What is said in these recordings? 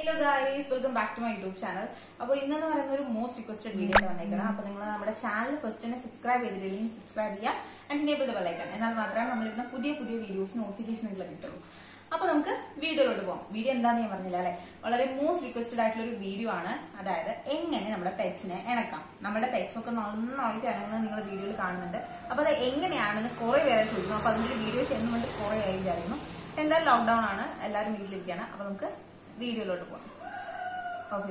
Hello guys welcome back to my YouTube channel അപ്പോൾ ഇന്നെന്ന് പറയുന്ന ഒരു മോസ്റ്റ് റിക്വസ്റ്റഡ് വീഡിയോ വന്നേക്കണം അപ്പോൾ നിങ്ങൾ നമ്മുടെ ചാനൽ ഫസ്റ്റ് തന്നെ സബ്സ്ക്രൈബ് ചെയ്തിട്ടില്ലെങ്കിൽ സബ്സ്ക്രൈബ് ചെയ്യുക ആൻഡ് എനേബിൾ ബെല്ലൈക്കൺ എന്നാൽ മാത്രമേ നമ്മളിരുന്ന പുതിയ പുതിയ വീഡിയോസ് നോട്ടിഫിക്കേഷൻ നിങ്ങൾക്ക് കിട്ടുള്ളൂ അപ്പൊ നമുക്ക് വീഡിയോയിലോട്ട് പോകാം വീഡിയോ എന്താണെന്ന് ഞാൻ പറഞ്ഞില്ല അല്ലെ വളരെ മോസ്റ്റ് റിക്വസ്റ്റഡ് ആയിട്ടുള്ള ഒരു വീഡിയോ ആണ് അതായത് എങ്ങനെ നമ്മുടെ പെറ്റ്സിനെ ഇണക്കാം നമ്മുടെ പെറ്റ്സ് ഒക്കെ നന്നായിട്ട് ഇണങ്ങുന്നത് നിങ്ങൾ വീഡിയോയിൽ കാണുന്നുണ്ട് അപ്പൊ അത് എങ്ങനെയാണെന്ന് കുറെ പേരെ ചോദിക്കുന്നു അപ്പൊ അതിന്റെ വീഡിയോ ചെയ്യുന്ന കൊണ്ട് കുറെ ആയി വിചാരിക്കുന്നു എന്തായാലും ലോക്ക്ഡൌൺ ആണ് എല്ലാവരും വീട്ടിലിരിക്കുകയാണ് അപ്പൊ നമുക്ക് വീഡിയോയിലോട്ട് പോകാം ഓക്കെ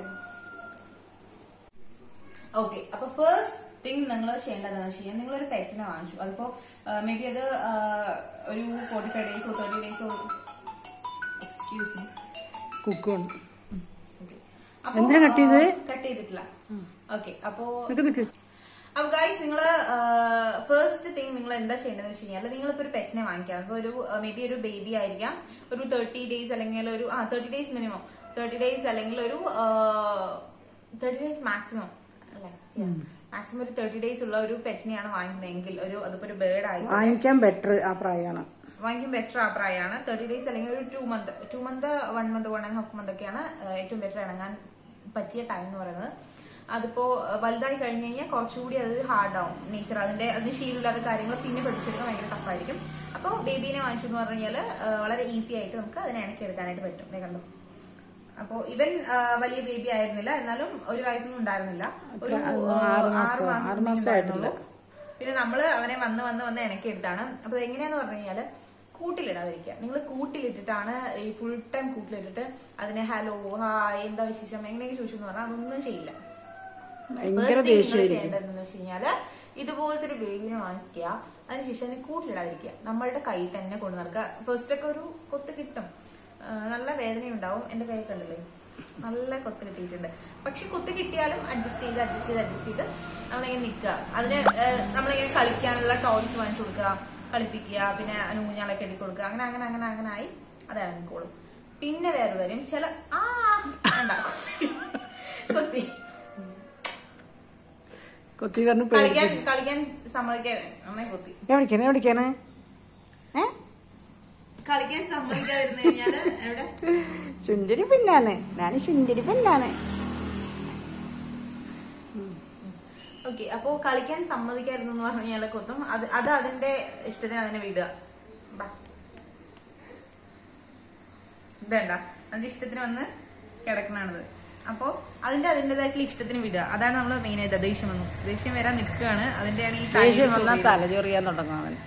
ഓക്കെ അപ്പൊ ഫസ്റ്റ് തിങ് നിങ്ങൾ ചെയ്യേണ്ടതെന്ന് വെച്ച് കഴിഞ്ഞാൽ നിങ്ങളൊരു പെറ്റിനെ വാങ്ങിച്ചു അതിപ്പോ മേ ബി അത് ആ, ഒരു ഫോർട്ടി ഫൈവ് ഡേയ്സോ തേർട്ടി ഡേയ്സോ എക്സ്ക്യൂസ് മീ കുക്കുണ്ട് ഓക്കെ എന്തിനാ cut ചെയ്തത്? കട്ട് ചെയ്തിട്ടില്ല ഓക്കെ അപ്പോ നിക്ക് നിക്ക് അപ്പൊ ഗൈസ് നിങ്ങൾ ഫസ്റ്റ് തിങ് നിങ്ങൾ എന്താ ചെയ്യേണ്ടതെന്ന് വെച്ച് കഴിഞ്ഞാൽ നിങ്ങളിപ്പോ ഒരു പെറ്റിനെ വാങ്ങിക്കാം അപ്പൊ ഒരു മേ ബി ഒരു ബേബി ആയിരിക്കാം ഒരു തേർട്ടി ഡേയ്സ് അല്ലെങ്കിൽ ഒരു ആ thirty days minimum thirty days അല്ലെങ്കിൽ ഒരു തേർട്ടി ഡേയ്സ് മാക്സിമം അല്ലെ മാക്സിമം ഒരു തേർട്ടി ഡേയ്സ് ഉള്ള ഒരു പെറ്റിനെയാണ് വാങ്ങിക്കുന്നതെങ്കിൽ ഒരു അതിപ്പോ ഒരു ബേർഡ് ആയി വാങ്ങിക്കാൻ ബെറ്റർ ആ പ്രായമാണ് വാങ്ങിക്കും ബെറ്റർ ആ പ്രായമാണ് തേർട്ടി ഡേയ്സ് അല്ലെങ്കിൽ ഒരു two month two month one month one and half month ഒക്കെയാണ് ഏഹ്, ഏറ്റവും ബെറ്റർ ഇണങ്ങാൻ പറ്റിയ ടൈം എന്ന് പറയുന്നത് അതിപ്പോ ഏഹ്, വലുതായി കഴിഞ്ഞ് കഴിഞ്ഞാൽ കുറച്ചുകൂടി അത് ഹാർഡ് ആവും നേച്ചർ അതിന്റെ അതിന് ശീലമില്ലാത്ത കാര്യങ്ങൾ പിന്നെ പഠിച്ചെടുക്കാൻ ഭയങ്കര ടഫായിരിക്കും അപ്പോൾ ബേബീനെ വാങ്ങിച്ചു എന്ന് പറഞ്ഞു കഴിഞ്ഞാൽ വളരെ ഈസി ആയിട്ട് നമുക്ക് അതിനെ ഇണക്കി എടുക്കാനായിട്ട് പറ്റും ദേ കണ്ടോ അപ്പോ ഇവൻ ആ, വലിയ ബേബി ആയിരുന്നില്ല എന്നാലും ഒരു വയസ്സൊന്നും ഉണ്ടായിരുന്നില്ല ഒരു ആ, ആറ് മാസം, ആറ് ആറ് മാസം മാസം ഉണ്ടായിരുന്നുള്ളൂ. പിന്നെ നമ്മള് അവനെ വന്ന് വന്ന് വന്ന് ഇണക്കി എടുത്താണ് അപ്പൊ ഇത് എങ്ങനെയാന്ന് പറഞ്ഞു കഴിഞ്ഞാല് കൂട്ടിലിടാതിരിക്കുക നിങ്ങൾ കൂട്ടിലിട്ടിട്ടാണ് ഈ ഫുൾ ടൈം കൂട്ടിലിട്ടിട്ട് അതിനെ ഹലോ ഹായ് എന്താ വിശേഷം എങ്ങനെയൊക്കെ ചോദിച്ചു എന്ന് പറഞ്ഞാൽ അതൊന്നും ചെയ്യില്ല ഭയങ്കര First thing നിങ്ങള് ദേഷ്യമായിരിക്കും ചെയ്യേണ്ടതെന്ന് വെച്ച് കഴിഞ്ഞാല് ഇതുപോലത്തെ ഒരു ബേബിനെ വാങ്ങിക്കുക അതിനുശേഷം അതിനെ കൂട്ടിലിടാതിരിക്കുക നമ്മളുടെ കൈ തന്നെ കൊണ്ടു നടക്കുക ഫസ്റ്റ് ഒക്കെ ഒരു കൊത്ത് കിട്ടും ആ, നല്ല വേദനയുണ്ടാവും എന്റെ കൈ കണ്ടില്ലേ നല്ല കൊത്ത് കിട്ടിയിട്ടുണ്ട് പക്ഷെ കൊത്ത് കിട്ടിയാലും അഡ്ജസ്റ്റ് ചെയ്ത് അഡ്ജസ്റ്റ് ചെയ്ത് അഡ്ജസ്റ്റ് ചെയ്ത് നമ്മളിങ്ങനെ നിൽക്കുക അതിന് ആ, നമ്മളിങ്ങനെ കളിക്കാനുള്ള ടോയ്സ് വാങ്ങിച്ചു കൊടുക്കുക കളിപ്പിക്കുക പിന്നെ അതിന് ഊഞ്ഞാലൊക്കെ എടി കൊടുക്കുക അങ്ങനെ അങ്ങനെ അങ്ങനെ അങ്ങനെ ആയി അത് ഇറങ്ങിക്കോളും പിന്നെ വേറെ കാര്യം ചില ആ വേണ്ട കൊത്തി കൊത്തി കാരണം കളിക്കാൻ പേടിച്ചു കളിക്കാൻ സമ്മതിക്കാതെ നന്നായി കൊത്തി എവിടേക്കാണ് എവിടേക്കാണ് ഏ കളിക്കാൻ സമ്മതിക്കാതിരുന്നു കഴിഞ്ഞാല് എവിടെ ചുണ്ടരി പിന്നാണ് ഞാൻ ചുണ്ടരി പിന്നാണ് ഓക്കെ അപ്പോ കളിക്കാൻ സമ്മതിക്കായിരുന്നു എന്ന് പറഞ്ഞു കഴിഞ്ഞാൽ കൊത്തും അത് അത് അതിന്റെ ഇഷ്ടത്തിന് അതിനെ വിടുക ബാ. ഇതേണ്ട അതിന്റെ ഇഷ്ടത്തിന് വന്ന് കിടക്കണാണിത് അപ്പോ അതിന്റെ അതിന്റേതായിട്ടുള്ള ഇഷ്ടത്തിന് വിടുക അതാണ് നമ്മൾ മെയിൻ ആയിട്ട് ദേഷ്യം വന്നു ദേഷ്യം വരാൻ നിൽക്കുകയാണ് അതിന്റെയാണ് ഈ തലയിൽ ദേഷ്യം വന്നാൽ ചൊറിയുന്നത്. തലചൊറിയാൻ തുടങ്ങും അവൻ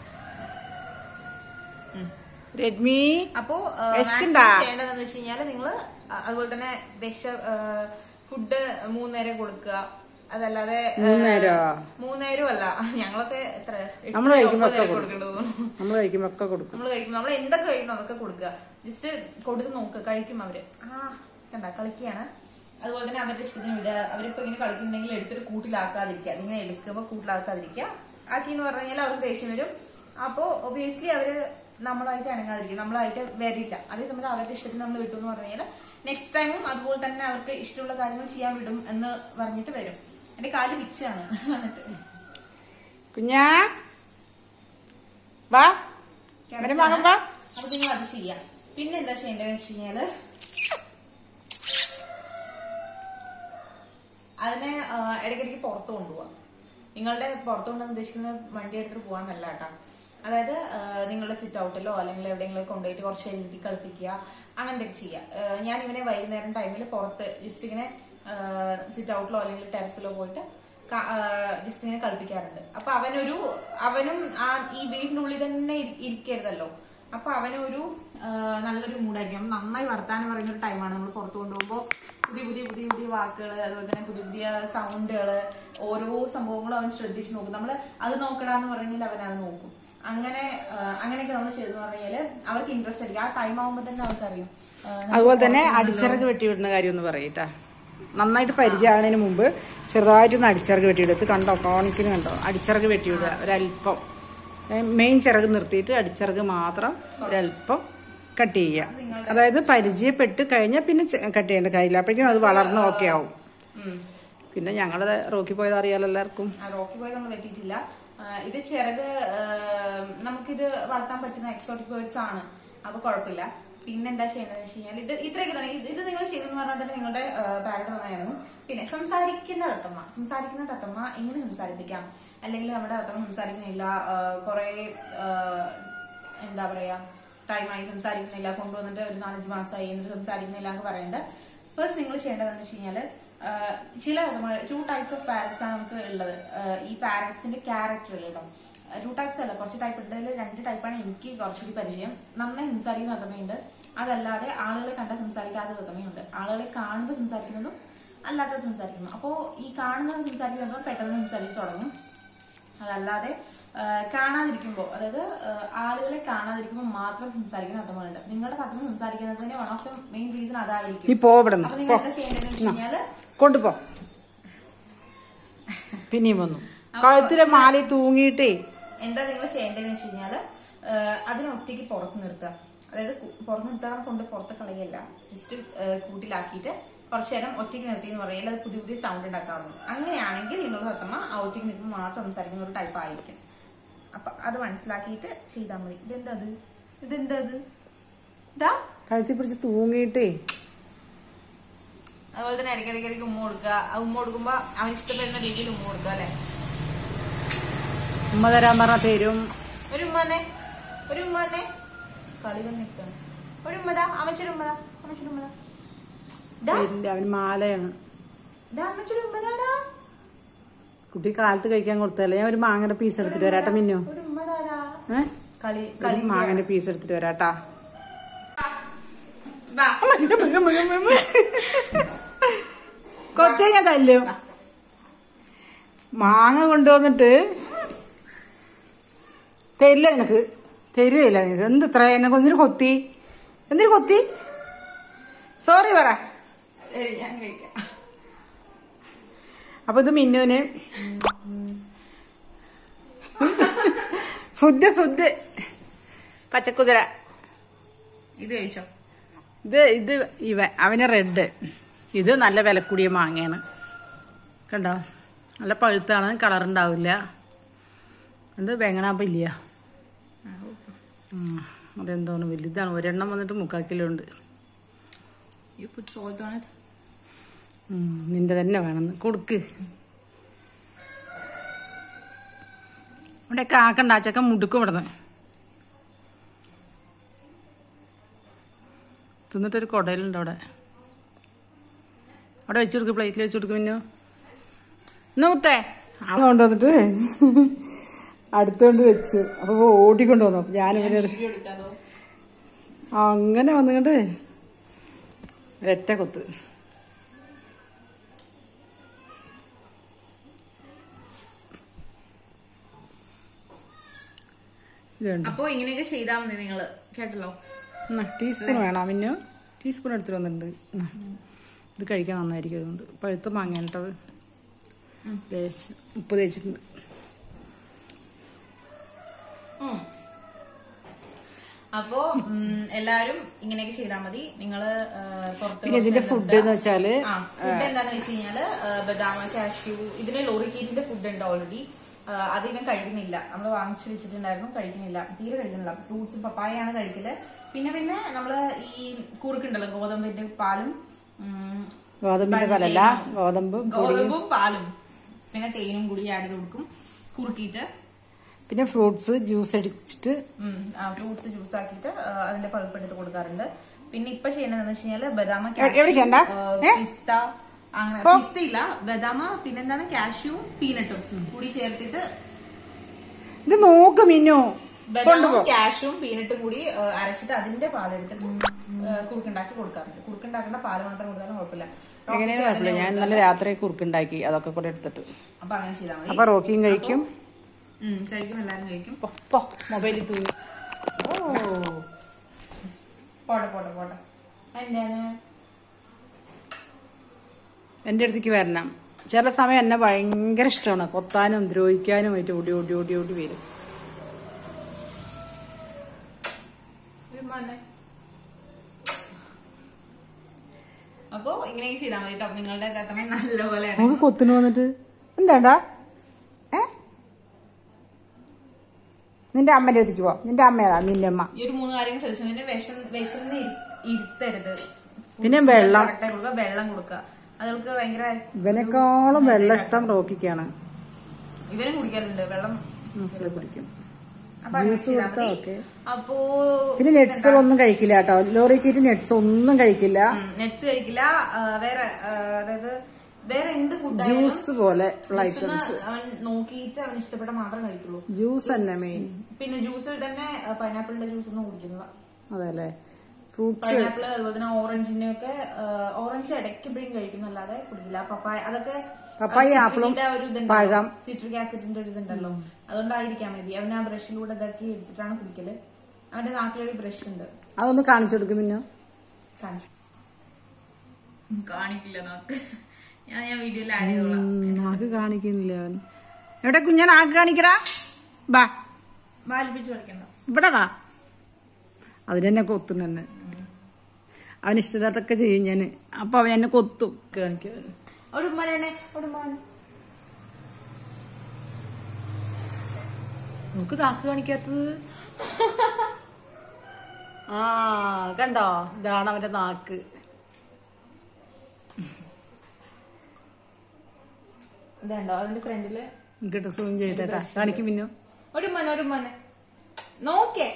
രശ്മി അപ്പോ വിശക്കുണ്ടാ? ചെയ്യേണ്ടതെന്ന് വെച്ച് കഴിഞ്ഞാല് നിങ്ങള് അ- അതുപോലെ തന്നെ വിഷ ഫുഡ് മൂന്നേരം കൊടുക്കുക അതല്ലാതെ ഏ, മൂന്നേരോ? മൂന്നേരം അല്ല ഞങ്ങളൊക്കെ എത്ര എട്ട് നമ്മള് കഴിക്കുമ്പോ ഒമ്പത് ഒക്കെ നേരം കൊടുക്കും. കൊടുക്കേണ്ടത് തോന്നുന്നു നമ്മൾ കഴിക്കുമ്പോ ഒക്കെ കൊടുക്കും നമ്മൾ കഴിക്കും നമ്മൾ എന്തൊക്കെ കഴിക്കണം അതൊക്കെ കൊടുക്കുക ജസ്റ്റ് കൊടുത്ത് നോക്കുക കഴിക്കും അവര് ആ കണ്ട കളിക്കുകയാണ് അതുപോലെ തന്നെ അവരുടെ ഇഷ്ടത്തിന് വിടുക അവരിപ്പോ ഇങ്ങനെ കളിക്കുന്നുണ്ടെങ്കിൽ എടുത്തിട്ട് കൂട്ടിലാക്കാതിരിക്കുക അതിങ്ങനെ എടുക്കുമ്പോൾ കൂട്ടിലാക്കാതിരിക്കുക ആക്കി എന്ന് പറഞ്ഞു കഴിഞ്ഞാൽ അവർക്ക് ദേഷ്യം വരും അപ്പോ ഒബിയസ്ലി അവര് നമ്മളായിട്ട് ഇണങ്ങാതിരിക്കും നമ്മളായിട്ട് വരില്ല അതേസമയത്ത് അവരുടെ ഇഷ്ടത്തിന് നമ്മൾ വിട്ടു എന്ന് പറഞ്ഞു കഴിഞ്ഞാൽ നെക്സ്റ്റ് ടൈമും അതുപോലെ തന്നെ അവർക്ക് ഇഷ്ടമുള്ള കാര്യങ്ങൾ ചെയ്യാൻ വിടും എന്ന് പറഞ്ഞിട്ട് വരും എന്റെ കാല് പിച്ചാണ് വന്നിട്ട് കുഞ്ഞാ വാ വരും മകൻ വാ അപ്പൊ നിങ്ങൾ അത് ചെയ്യാം പിന്നെ എന്താ ചെയ്യേണ്ടതെന്ന് വെച്ച് കഴിഞ്ഞാല് അതിനെ ആ, ഇടയ്ക്കിടയ്ക്ക് പുറത്ത് കൊണ്ടുപോവാം നിങ്ങളുടെ പുറത്ത് കൊണ്ടുവന്ന് ഉദ്ദേശിക്കുന്നത് വണ്ടി എടുത്തിട്ട് പോകാന്നല്ല കേട്ടോ അതായത് ആ, നിങ്ങളുടെ സിറ്റ് ഔട്ടിലോ അല്ലെങ്കിൽ എവിടെയെങ്കിലും കൊണ്ടുപോയിട്ട് കുറച്ച് എഴുതി കളിപ്പിക്കുക അങ്ങനത്തെ ചെയ്യുക ആ, ഞാൻ ഇവനെ വൈകുന്നേരം ടൈമിൽ പുറത്ത് ജസ്റ്റ് ഇങ്ങനെ സിറ്റ് ഔട്ടിലോ അല്ലെങ്കിൽ ടെറസിലോ പോയിട്ട് ജസ്റ്റ് ഇങ്ങനെ കളിപ്പിക്കാറുണ്ട് അപ്പൊ അവനൊരു അവനും ആ ഈ വീടിന്റെ ഉള്ളിൽ തന്നെ ഇരി- ഇരിക്കരുതല്ലോ അപ്പൊ അവനൊരു ആ, നല്ലൊരു മൂഡായിരിക്കും നന്നായി വർത്താനം പറയുന്ന ഒരു ടൈമാണ് നമ്മൾ പുറത്തു കൊണ്ടുപോകുമ്പോൾ പുതിയ പുതിയ പുതിയ പുതിയ വാക്കുകൾ അതുപോലെ തന്നെ പുതിയ പുതിയ സൗണ്ടുകൾ ഓരോ സംഭവങ്ങളും അവൻ ശ്രദ്ധിച്ച് നോക്കും നമ്മൾ അത് നോക്കടാന്ന് പറഞ്ഞാൽ അവൻ അത് നോക്കും അങ്ങനെ ആ, അങ്ങനെയൊക്കെ നമ്മൾ ചെയ്തെന്ന് പറഞ്ഞാൽ അവർക്ക് ഇൻട്രസ്റ്റ് ആയിരിക്കും ആ ടൈം ആകുമ്പോൾ തന്നെ അവർക്കറിയും ആ, നമുക്ക് അതുപോലെ തന്നെ പുറത്ത് അടിച്ചിറക് വെട്ടി വിടുന്ന കാര്യം ഒന്ന് പറയട്ടാ നന്നായിട്ട് പരിചയമാകുന്നതിന് മുമ്പ് ചെറുതായിട്ടൊന്ന് അടിച്ചിറക് വെട്ടിയെടുത്ത് കണ്ടോ കോണിക്കിന് കണ്ടോ അടിച്ചിറക് വെട്ടിവിടുക ഒരല്പം മെയിൻ ചിറക് നിർത്തിയിട്ട് അടിച്ചിറക് മാത്രം ഒരല്പം കട്ട് ചെയ്യുക അതായത് പരിചയപ്പെട്ട് കഴിഞ്ഞാൽ പിന്നെ കട്ട് ചെയ്യേണ്ട കാര്യമില്ല അപ്പോഴേക്കും അത് വളർന്ന് ഓക്കെ ആവും ഉം. പിന്നെ ഞങ്ങളുടെ റോക്കി പോയത് അറിയാലോ എല്ലാവർക്കും ആ, റോക്കി ബോയ് നമ്മൾ വെട്ടിയിട്ടില്ല ആ, ഇത് ചിറക് ആ, നമുക്കിത് വളർത്താൻ പറ്റുന്ന എക്സോട്ടിക് ബേർഡ്സ് ആണ് അപ്പൊ കുഴപ്പമില്ല പിന്നെന്താ ചെയ്യേണ്ടതെന്ന് വെച്ച് കഴിഞ്ഞാൽ ഇത് ഇത്രയൊക്കെ തന്നെ ഇത് ഇത് നിങ്ങൾ ചെയ്ത് അതേപോലെ തന്നെ നിങ്ങളുടെ പാരറ്റ് നന്നായിരുന്നു പിന്നെ സംസാരിക്കുന്ന തത്തമ്മ സംസാരിക്കുന്ന തത്തമ്മ എങ്ങനെ സംസാരിപ്പിക്കാം അല്ലെങ്കിൽ നമ്മുടെ തത്തമ്മ സംസാരിക്കുന്നില്ല കുറെ എന്താ പറയാ ടൈമായി സംസാരിക്കുന്നില്ല കൊണ്ടുവന്നിട്ട് ഒരു നാലഞ്ച് മാസമായി എന്നിട്ട് സംസാരിക്കുന്നില്ല എന്ന് പറയുന്നത് ഫസ്റ്റ് നിങ്ങൾ ചെയ്യേണ്ടതെന്ന് വെച്ച് കഴിഞ്ഞാല് ആ, ചില ടു ടൈപ്സ് ഓഫ് പാരറ്റ്സ് ആണ് നമുക്ക് ഉള്ളത് ആ, ഈ പാരറ്റ്സിന്റെ ക്യാരക്ടർ കേട്ടോ ടു ടൈപ്സ് അല്ല കുറച്ച് ടൈപ്പ് ഉണ്ട് അതിൽ രണ്ട് ടൈപ്പാണ് എനിക്ക് കുറച്ചുകൂടി പരിചയം നന്നായി സംസാരിക്കുന്ന തത്തമയുണ്ട് അതല്ലാതെ ആളുകളെ കണ്ട സംസാരിക്കാത്ത തത്തമയുണ്ട് ആളുകളെ കാണുമ്പോൾ സംസാരിക്കുന്നതും അല്ലാത്തത് സംസാരിക്കുന്നു അപ്പോൾ ഈ കാണുന്നത് സംസാരിക്കുന്നത് പെട്ടെന്ന് സംസാരിച്ച് തുടങ്ങും അതല്ലാതെ ആ, കാണാതിരിക്കുമ്പോൾ അതായത് ആ, ആളുകളെ കാണാതിരിക്കുമ്പോൾ മാത്രം സംസാരിക്കുന്ന തത്തമ്മകളുണ്ട് നിങ്ങളുടെ തത്തമ്മ സംസാരിക്കുന്നതിന് one of the main reason അതായിരിക്കും നീ പോ ഇവിടെ അപ്പൊ നിങ്ങൾ എന്താ ചെയ്യേണ്ടതെന്ന് വെച്ച് കഴിഞ്ഞാല് കൊണ്ടുപോ പിന്നെയും വന്നു കഴുത്തിലെ മാലി തൂങ്ങിയിട്ടേ എന്താ നിങ്ങൾ ചെയ്യേണ്ടതെന്ന് വെച്ച് കഴിഞ്ഞാല് ആഹ് അതിനെ ഒറ്റയ്ക്ക് പുറത്ത് നിർത്തുക അതായത് കു- പുറത്ത് നിർത്താൻ കൊണ്ട് പുറത്ത് കളയല്ല ജസ്റ്റ് കൂട്ടിലാക്കിയിട്ട് കുറച്ചു നേരം ഒറ്റയ്ക്ക് നിർത്തി എന്ന് പറയില്ല അത് പുതിയ പുതിയ സൗണ്ട് ഉണ്ടാക്കാറുണ്ട് അങ്ങനെയാണെങ്കിൽ നിങ്ങൾ സത്തമ്മ ആ ഒറ്റയ്ക്ക് നിൽക്കുമ്പോൾ മാത്രം സംസാരിക്കുന്ന ഒരു ടൈപ്പ് ആയിരിക്കും അപ്പൊ അത് മനസ്സിലാക്കിയിട്ട് ചെയ്താൽ മതി ഇതെന്താ അത് ഇതെന്താ അത് ഇതാ കഴുത്തിൽ പിടിച്ച് തൂങ്ങിയിട്ടേ അതുപോലെ തന്നെ ഇടയ്ക്കിടയ്ക്ക് ഉമ്മ കൊടുക്കുക ആ ഉമ്മ കൊടുക്കുമ്പോ അവൻ ഇഷ്ടപ്പെടുന്ന രീതിയിൽ ഉമ്മ കൊടുക്കുക അല്ലെ ഉമ്മ തരാൻ പറഞ്ഞ തരും ഒരു ഉമ്മനെ ഒരു ഉമ്മനെ കളി വന്നിട്ടാണ് ഒരു ഉമ്മതാ അമ്മച്ചൊരു ഉമ്മതാ അമ്മച്ചൊരു ഉമ്മതാ ഡാ തരില്ല അവന് മാലയാണ് ഡാ അമ്മച്ചൊരു ഉമ്മതാടാ കുട്ടി കാലത്ത് കഴിക്കാൻ കൊടുത്തല്ലേ ഞാൻ ഒരു മാങ്ങയുടെ പീസ് എടുത്തിട്ട് വരാട്ടെ മിന്നു ഒരു ഉമ്മതാടാ ഏഹ് കളി ഒരു മാങ്ങന്റെ പീസ് എടുത്തിട്ട് വരാട്ടാ വാ കൊത്തേ ഞാൻ തല്ലും മാങ്ങ കൊണ്ടുവന്നിട്ട് തരില്ല നിനക്ക് തരില്ല നിനക്ക് എന്ത് ഇത്ര എന്നെ എന്തിനു കൊത്തി എന്തിനു കൊത്തി സോറി പറ ശരി, ഞാൻ കഴിക്കാം അപ്പൊ ഇത് മിന്നുവിന് ഫുഡ് ഫുഡ് പച്ചക്കുതിര ഇത് കഴിച്ചോ ഇത് ഇത് ഇവ അവന് റെഡ് ഇത് നല്ല വില കൂടിയ മാങ്ങയാണ് കണ്ടോ നല്ല പഴുത്താണ് കളർ ഉണ്ടാവില്ല ഇത് വെങ്ങണാപ്പില്ല അതെന്തോന്ന് വലുതാണ് ഒരെണ്ണം വന്നിട്ട് മുക്കാൽ കിലോ ഉണ്ട് you put salt on it ഉം, നിന്റെ തന്നെ വേണമെന്ന് കൊടുക്ക് ഇവിടെ കാക്കണ്ട ആ ചെക്കൻ മുടുക്കും ഇവിടുന്ന് തിന്നിട്ടൊരു കുടയിലുണ്ട് അവിടെ അവിടെ വെച്ചു കൊടുക്ക് പ്ലേറ്റിൽ വെച്ചു കൊടുക്കും മിന്നു നൂത്തേ അവൻ കൊണ്ടുവന്നിട്ട് അടുത്തോണ്ട് വെച്ചു അപ്പൊ ഓടിക്കൊണ്ട് വന്നു അപ്പൊ ഞാനിവരെ വീഡിയോ എടുക്കാതോ അങ്ങനെ വന്നുകൊണ്ട് ഒരൊറ്റ കൊത്ത് ഇതുണ്ട് അപ്പൊ ഇങ്ങനെയൊക്കെ ചെയ്താൽ മതി നിങ്ങള് കേട്ടല്ലോ ടീസ്പൂൺ വേണം മിന്നു ടീസ്പൂൺ എടുത്തിട്ട് വന്നിട്ടുണ്ട് എന്നാ. ഇത് കഴിക്കാൻ നന്നായിരിക്കും അതുകൊണ്ട് പഴുത്ത മാങ്ങ കേട്ടത് തേച്ച് ഉപ്പ് തേച്ചിട്ടുണ്ട് ഉം. അപ്പോ ഉം, എല്ലാരും ഇങ്ങനെയൊക്കെ ചെയ്താൽ മതി നിങ്ങള് ആ, പുറത്ത് പിന്നെ ഇതിന്റെ കുറച്ച് ഫുഡ് എന്ന് വെച്ചാല് ആ ഫുഡ് എന്താന്ന് വെച്ച് കഴിഞ്ഞാല് ആ, ബദാം കാഷ്യൂ ഇതിന് ലോറിക്കീറ്റിന്റെ ഫുഡ് ഉണ്ട് ഓൾറെഡി അതിനെ കഴിക്കുന്നില്ല നമ്മൾ വാങ്ങിച്ചു വെച്ചിട്ടുണ്ടായിരുന്നു കഴിക്കുന്നില്ല തീരെ കഴിക്കുന്നില്ല ഫ്രൂട്ട്സും പപ്പായാണ് കഴിക്കല് പിന്നെ പിന്നെ നമ്മള് ഈ കുറുക്കുണ്ടല്ലോ ഗോതമ്പിന്റെ പാലും ഉം, ഗോതമ്പിന്റെ പാലല്ല ഗോതമ്പ് ഗോതമ്പും പാലും പിന്നെ തേനും കൂടി ആഡ് ചെയ്ത് കൊടുക്കും കുറുക്കിയിട്ട് പിന്നെ ഫ്രൂട്ട്സ് ജ്യൂസ് അടിച്ചിട്ട് ഫ്രൂട്ട്സ് ജ്യൂസ് ആക്കിയിട്ട് ആ, അതിന്റെ പൾപ്പ് എടുത്ത് കൊടുക്കാറുണ്ട് പിന്നെ ഇപ്പൊ ചെയ്യണതെന്ന് വെച്ച് കഴിഞ്ഞാല് ബദാമ എ- എവിടേക്ക് കണ്ടാ? ഏ? പിസ്ത അങ്ങനെ പിസ്ത ഇല്ല ബദാമ പിന്നെന്താണ് കാഷ്യൂവും പീനട്ടും കൂടി ചേർത്തിട്ട് ഇത് നോക്ക് മിന്നു ബദാമും കാഷ്യൂവും പീനട്ടും കൂടി ആ, അരച്ചിട്ട് അതിന്റെ പാലെടുത്തിട്ട് ആ, കുറുക്കുണ്ടാക്കി കൊടുക്കാറുണ്ട് കുറുക്കുണ്ടാക്കേണ്ട പാല് മാത്രം കൊടുത്താലും കുഴപ്പമില്ല എങ്ങനെയാണ് കുഴപ്പമില്ല ഞാൻ ഇന്നലെ രാത്രി കുറുക്കുണ്ടാക്കി അതൊക്കെ കൂടെ എടുത്തിട്ട് അപ്പൊ അങ്ങനെ ചെയ്താൽ മതി അപ്പൊ റോക്കിയും കഴിക്കും ഉം, കഴിക്കും എല്ലാരും കഴിക്കും പോ, പോ മൊബൈലിൽ തൂങ്ങി ഓ പോട്ടെ പോട്ടെ പോട്ടെ എന്താണ് എൻ്റെ അടുത്തേക്ക് വരണം ചില സമയം എന്നെ ഭയങ്കര ഇഷ്ടമാണ് കൊത്താനും ദ്രോഹിക്കാനും ആയിട്ട് ഓടി ഓടി ഓടി ഓടി വരും വിമാനെ. അപ്പോ ഇങ്ങനെയൊക്കെ ചെയ്താൽ മതി കേട്ടോ നിങ്ങളുടെ തത്തമ്മ നല്ലപോലെയാണ് നമുക്ക് കൊത്തിനു വന്നിട്ട് എന്താണ്ടാ ഏ നിന്റെ അമ്മന്റെ അടുത്തേക്ക് പോ നിന്റെ അമ്മ ഏതാ നിന്റെ അമ്മ ഈ ഒരു മൂന്ന് കാര്യങ്ങൾ ശ്രദ്ധിച്ചു നിന്റെ വിഷം വിശന്ന് ഇരി- ഇരുത്തരുത് പിന്നെ വെള്ളം. Correct ആയി കൊടുക്കുക. വെള്ളം കൊടുക്കുക അതുകൾക്ക് ഭയങ്കര ഇവനേക്കാളും വെള്ളം ഇഷ്ടം റോക്കിക്കാണ് ഇവരും കുടിക്കാറുണ്ട് വെള്ളം മനസ്സിൽ കുടിക്കും അപ്പൊ അങ്ങനെ ജ്യൂസ് ചെയ്താ കൊടുത്താ മതി. ഓക്കെ അപ്പോ പിന്നെ നട്സുകളൊന്നും കഴിക്കില്ല കേട്ടോ ലോറിക്കിട്ട് നട്സ് ഒന്നും കഴിക്കില്ല നെറ്റ്സ് കഴിക്കില്ല ആ, വേറെ ആ, അതായത് വേറെ എന്ത് ഫുഡ് ജ്യൂസ് പോലെ ഉള്ള ഐറ്റംസ് അവൻ നോക്കിയിട്ട് അവൻ ഇഷ്ടപ്പെട്ട മാത്രം കഴിക്കുള്ളൂ ജ്യൂസ് തന്നെ മെയിൻ പിന്നെ ജ്യൂസിൽ തന്നെ പൈനാപ്പിളിന്റെ ജ്യൂസ് ഒന്നും കുടിക്കുന്നില്ല അതെ അല്ലേ ഫ്രൂട്ട്സ് പൈനാപ്പിൾ അതുപോലെ തന്നെ ഓറഞ്ചിന്റെ ഒക്കെ ഓറഞ്ച് ഇടയ്ക്കെപ്പോഴും കഴിക്കുന്നല്ലാതെ കുടിക്കില്ല പപ്പായ അതൊക്കെ പപ്പായ, ആപ്പിളും, പഴം. സിട്രിക് ആസിഡിന്റെ ഒരു ഇതുണ്ടല്ലോ അതുകൊണ്ടായിരിക്കാം മേ ബി അവൻ ആ ബ്രഷിലൂടെ ഇതാക്കി എടുത്തിട്ടാണ് കുടിക്കല് അവന്റെ നാട്ടിലൊരു ബ്രഷ് ഉണ്ട് അതൊന്ന് കാണിച്ചു കൊടുക്കും പിന്നെ കാണിച്ചു കാണിക്കില്ല നോക്ക് ഞാൻ ഞാൻ വീഡിയോയിൽ ആഡ് ചെയ്തോളാം നാക്ക് കാണിക്കുന്നില്ല അവൻ എവിടെ കുഞ്ഞാ നാക്ക് കാണിക്കടാ ബാ വാലിപ്പിച്ച് കളിക്കണ്ട ഇവിടെ വാ അതിനെന്നെ കൊത്തും തന്നെ അവന് ഇഷ്ടമില്ലാത്തൊക്കെ ചെയ്യും ഞാൻ അപ്പൊ അവൻ എന്നെ കൊത്തും കാണിക്കും അവന്. ഒരു ഉമ്മനെ ഒരു ഉമ്മനെ നമുക്ക് നാക്ക് കാണിക്കാത്തത് ആ കണ്ടോ ഇതാണ് അവന്റെ നാക്ക് ഇതുണ്ടോ അതിന്റെ ഫ്രണ്ടില് കേട്ടോ സൂം ചെയ്തിട്ടാ കാണിക്കും പിന്നെ ഒരു ഉമ്മനെ ഒരു ഉമ്മനെ നോക്കേ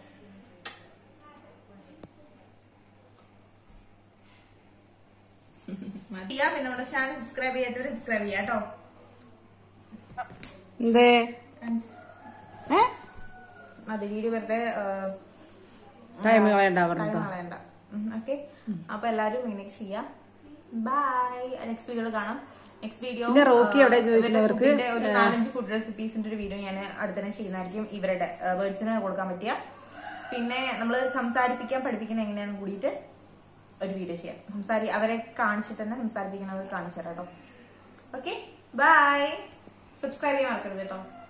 മതിയാ പിന്നെ നമ്മുടെ ചാനൽ സബ്സ്ക്രൈബ് ചെയ്യാത്തവർ സബ്സ്ക്രൈബ് ചെയ്യാം കേട്ടോ എന്തേ ഏ മതി വീഡിയോ വെറുതെ ടൈം കളയണ്ട പറഞ്ഞിട്ടോ കളയണ്ട ഓക്കെ അപ്പൊ എല്ലാരും ഇങ്ങനെ ചെയ്യാം ബൈ നെക്സ്റ്റ് വീഡിയോയിൽ കാണാം നെക്സ്റ്റ് വീഡിയോ പിന്നെ റോക്കി എവിടെ ചോദിക്കുന്നവർക്ക് ഒരു നാലഞ്ച് ഫുഡ് റെസിപ്പീസിന്റെ ഒരു വീഡിയോ ഞാൻ അടുത്തന്നെ ചെയ്യുന്നതായിരിക്കും ഇവരുടെ വേർഡ്സിന് കൊടുക്കാൻ പറ്റിയ പിന്നെ നമ്മൾ സംസാരിപ്പിക്കാൻ പഠിപ്പിക്കുന്ന എങ്ങനെയാന്ന് കൂടിയിട്ട് ഒരു വീഡിയോ ചെയ്യാം സംസാരി അവരെ കാണിച്ചിട്ട് തന്നെ സംസാരിപ്പിക്കുന്നത് കാണിച്ചു തരാം കേട്ടോ ഓക്കെ ബൈ സബ്സ്ക്രൈബ് ചെയ്യാൻ മറക്കരുത് കേട്ടോ